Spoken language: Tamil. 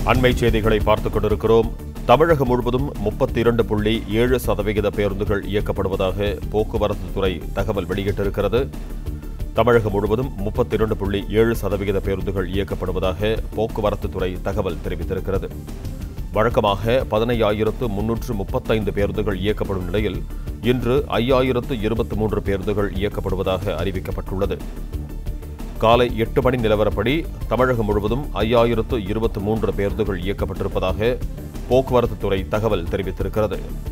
அண்மை செய்திகளை பார்த்துக் கொண்டிருக்கிறோம் தமிழகம் முழுவதும் முப்பத்தி இரண்டு புள்ளி ஏழு சதவிகித பேருந்துகள் இயக்கப்படுவதாக போக்குவரத்து துறை தகவல் வெளியிட்டிருக்கிறது தமிழகம் முழுவதும் முப்பத்தி இரண்டு புள்ளி ஏழு சதவிகித பேருந்துகள் இயக்கப்படுவதாக போக்குவரத்து துறை தகவல் தெரிவித்திருக்கிறது வழக்கமாக பதினையாயிரத்து முன்னூற்று முப்பத்தைந்து பேருந்துகள் இயக்கப்படும் நிலையில் இன்று ஐயாயிரத்து இருபத்தி மூன்று பேருந்துகள் இயக்கப்படுவதாக அறிவிக்கப்பட்டுள்ளது காலை எட்டு மணி நிலவரப்படி தமிழகம் முழுவதும் ஐயாயிரத்து இருபத்தி மூன்று பேருந்துகள் இயக்கப்பட்டிருப்பதாக போக்குவரத்து துறை தகவல் தெரிவித்திருக்கிறது